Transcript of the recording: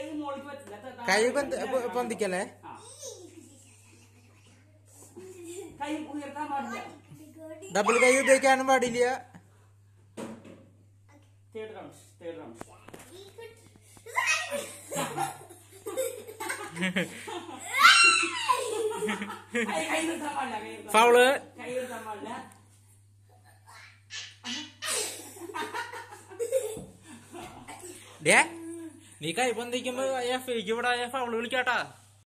കൈ മോളിക്ക് പറ്റില്ല ത- ത- കൈ പൊന്തി- പൊ- പൊന്തിക്കല്ലേ ആ. കൈ ഉയർത്താൻ പാടില്ല ഡബിൾ കൈ ഉപയോഗിക്കാനും പാടില്ല തേർഡ് റൗണ്ട് തേർഡ് റൗണ്ട് കൈ കൈ നിർത്താൻ പാടില്ല കൈ നിർത്താൻ ഫൗള് കൈ നിർത്താൻ പാടില്ല ഡേ നീ കൈ പൊന്തിക്കുമ്പോ എഫ് ഇവിടെ ഫൗള് വിളിക്കാട്ടാ